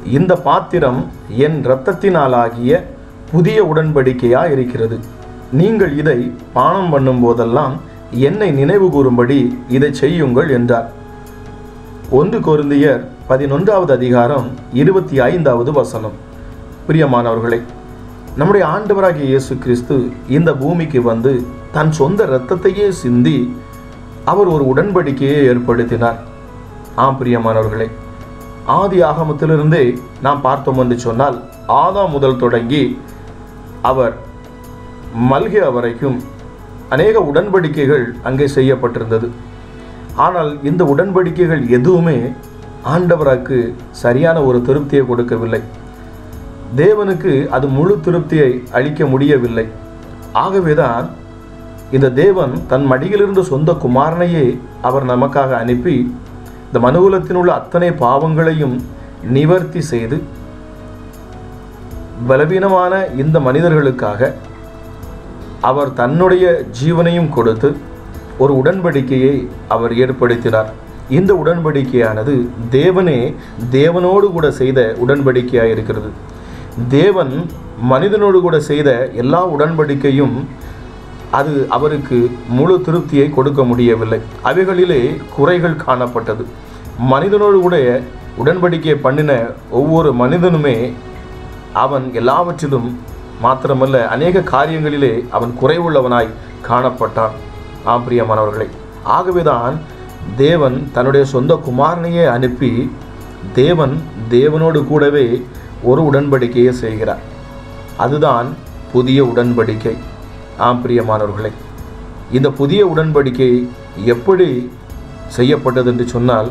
இந்த பாத்திரம் என் இரத்தத்தினாலாகிய புதிய உடன்படிக்கையாக இருக்கிறது நீங்கள் இதை பானம் பண்ணும் போதெல்லாம் என்னை நினைவு கூறும்படி இதை செய்யுங்கள் என்றார் ஒன்று கொருந்தியர் பதினொன்றாவது அதிகாரம் இருபத்தி ஐந்தாவது வசனம் பிரியமானவர்களே நம்முடைய ஆண்டவராகிய இயேசு கிறிஸ்து இந்த பூமிக்கு வந்து தன் சொந்த இரத்தத்தையே சிந்தி அவர் ஒரு உடன்படிக்கையை ஏற்படுத்தினார் ஆம் பிரியமானவர்களே ஆதி ஆகமத்திலிருந்தே நாம் பார்த்தோம் என்று சொன்னால் ஆதாம் முதல் தொடங்கி அவர் மல்கியா வரைக்கும் அநேக உடன்படிக்கைகள் அங்கே செய்யப்பட்டிருந்தது ஆனால் இந்த உடன்படிக்கைகள் எதுவுமே ஆண்டவராக்கு சரியான ஒரு திருப்தியை கொடுக்கவில்லை தேவனுக்கு அது முழு திருப்தியை அளிக்க முடியவில்லை ஆகவேதான் இந்த தேவன் தன் மடியிலிருந்து சொந்த குமாரனையே அவர் நமக்காக அனுப்பி இந்த மனுகுலத்தில் உள்ள அத்தனை பாவங்களையும் நிவர்த்தி செய்து பலவீனமான இந்த மனிதர்களுக்காக அவர் தன்னுடைய ஜீவனையும் கொடுத்து ஒரு உடன்படிக்கையை அவர் ஏற்படுத்தினார் இந்த உடன்படிக்கையானது தேவனே தேவனோடு கூட செய்த உடன்படிக்கையாக இருக்கிறது தேவன் மனிதனோடு கூட செய்த எல்லா உடன்படிக்கையும் அது அவருக்கு முழு திருப்தியை கொடுக்க முடியவில்லை அவைகளிலே குறைகள் காணப்பட்டது மனிதனோடு கூட உடன்படிக்கையை பண்ணின ஒவ்வொரு மனிதனுமே அவன் எல்லாவற்றிலும் மாத்திரமல்ல அநேக காரியங்களிலே அவன் குறைவுள்ளவனாய் காணப்பட்டான் ஆம் பிரியமானவர்களே ஆகவேதான் தேவன் தன்னுடைய சொந்த குமாரனையே அனுப்பி தேவன் தேவனோடு கூடவே ஒரு உடன்படிக்கையை செய்கிறார் அதுதான் புதிய உடன்படிக்கை ஆம் பிரியமானவர்களே இந்த புதிய உடன்படிக்கை எப்படி செய்யப்பட்டது என்று சொன்னால்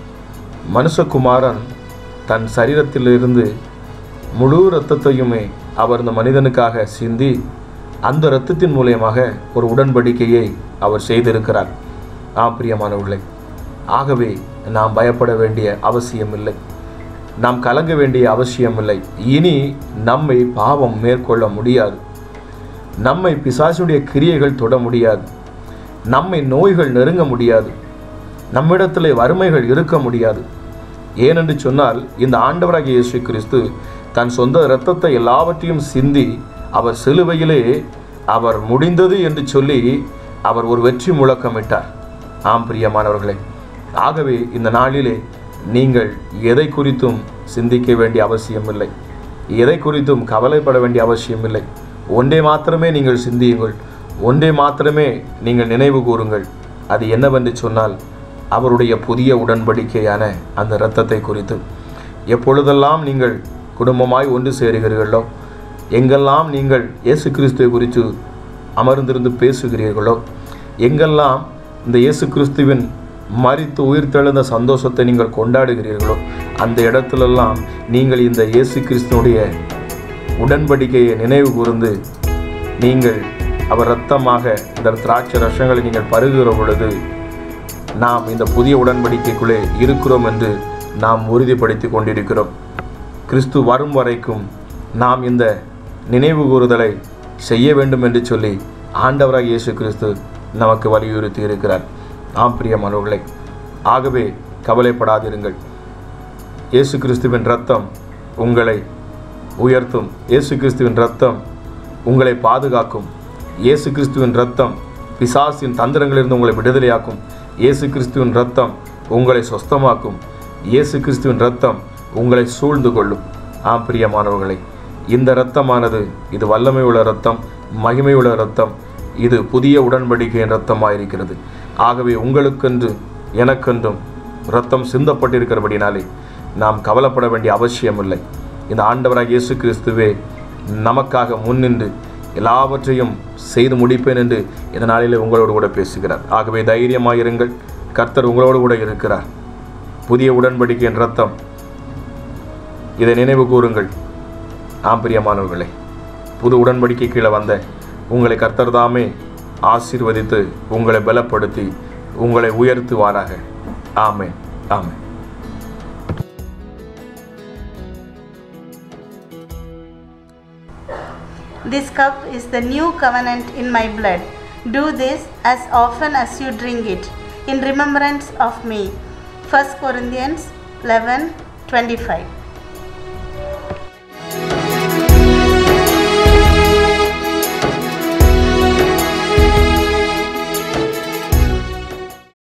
மனுஷகுமாரன் தன் சரீரத்திலிருந்து முழு இரத்தத்தையுமே அவர் இந்த மனிதனுக்காக சிந்தி அந்த இரத்தத்தின் மூலியமாக ஒரு உடன்படிக்கையை அவர் செய்திருக்கிறார் ஆம் பிரியமானவர்களே ஆகவே நாம் பயப்பட வேண்டிய அவசியமில்லை நாம் கலங்க வேண்டிய அவசியமில்லை இனி நம்மை பாவம் மேற்கொள்ள முடியாது நம்மை பிசாசுடைய கிரியைகள் தொட முடியாது நம்மை நோய்கள் நெருங்க முடியாது நம்மிடத்திலே வறுமைகள் இருக்க முடியாது ஏனென்று சொன்னால் இந்த ஆண்டவராகிய இயேசு கிறிஸ்து தன் சொந்த இரத்தத்தை எல்லாவற்றையும் சிந்தி அவர் சிலுவையிலே அவர் முடிந்தது என்று சொல்லி அவர் ஒரு வெற்றி முழக்கமிட்டார் ஆம் பிரியமானவர்களே ஆகவே இந்த நாளிலே நீங்கள் எதை குறித்தும் சிந்திக்க வேண்டிய அவசியமில்லை எதை குறித்தும் கவலைப்பட வேண்டிய அவசியமில்லை ஒன்றே மாத்திரமே நீங்கள் சிந்தியுங்கள் ஒன்றே மாத்திரமே நீங்கள் நினைவு கூறுங்கள் அது என்னவென்று சொன்னால் அவருடைய புதிய உடன்படிக்கையான அந்த இரத்தத்தை குறித்து எப்பொழுதெல்லாம் நீங்கள் குடும்பமாய் ஒன்று சேருகிறீர்களோ எங்கெல்லாம் நீங்கள் இயேசு கிறிஸ்துவை குறித்து அமர்ந்திருந்து பேசுகிறீர்களோ எங்கெல்லாம் இந்த இயேசு கிறிஸ்துவின் மறித்து உயிர்த்தெழுந்த சந்தோஷத்தை நீங்கள் கொண்டாடுகிறீர்களோ அந்த இடத்துலெல்லாம் நீங்கள் இந்த இயேசு கிறிஸ்துனுடைய உடன்படிக்கையை நினைவு கூர்ந்து நீங்கள் அவர் இரத்தமாக இந்த திராட்சை ரசங்களை நீங்கள் பருகுகிற பொழுது நாம் இந்த புதிய உடன்படிக்கைக்குள்ளே இருக்கிறோம் என்று நாம் உறுதிப்படுத்தி கொண்டிருக்கிறோம் கிறிஸ்து வரும் வரைக்கும் நாம் இந்த நினைவு கூறுதலை செய்ய வேண்டும் என்று சொல்லி ஆண்டவராக இயேசு கிறிஸ்து நமக்கு வலியுறுத்தி இருக்கிறார் ஆம் பிரியமானவர்களே ஆகவே கவலைப்படாதிருங்கள் இயேசு கிறிஸ்துவின் ரத்தம் உங்களை உயர்த்தும் இயேசு கிறிஸ்துவின் ரத்தம் உங்களை பாதுகாக்கும் இயேசு கிறிஸ்துவின் ரத்தம் பிசாசின் தந்திரங்களிலிருந்து உங்களை விடுதலையாக்கும் இயேசு கிறிஸ்துவின் ரத்தம் உங்களை சொஸ்தமாக்கும் இயேசு கிறிஸ்துவின் ரத்தம் உங்களை சூழ்ந்து கொள்ளும் ஆம் பிரியமானவர்களே இந்த இரத்தமானது இது வல்லமை உள்ள இரத்தம் மகிமை உள்ள இரத்தம் இது புதிய உடன்படிக்கையின் இரத்தமாயிருக்கிறது ஆகவே உங்களுக்கென்று எனக்கென்றும் இரத்தம் சிந்தப்பட்டிருக்கிறபடினாலே நாம் கவலைப்பட வேண்டிய அவசியமில்லை இந்த ஆண்டவராக இயேசு கிறிஸ்துவே நமக்காக முன்னின்று எல்லாவற்றையும் செய்து முடிப்பேன் என்று இந்த நாளிலே உங்களோடு கூட பேசுகிறார் ஆகவே தைரியமாயிருங்கள் கர்த்தர் உங்களோடு கூட இருக்கிறார் புதிய உடன்படிக்கையின் ரத்தம் இதை நினைவு கூறுங்கள் ஆம் பிரியமானவர்களே புது உடன்படிக்கை கீழே வந்த உங்களை கர்த்தர் தாமே ஆசீர்வதித்து உங்களை பலப்படுத்தி உங்களை உயர்த்துவாராக ஆமென் ஆமென் This cup is the new covenant in my blood. Do this as often as you drink it, in remembrance of me. 1 Corinthians 11 25.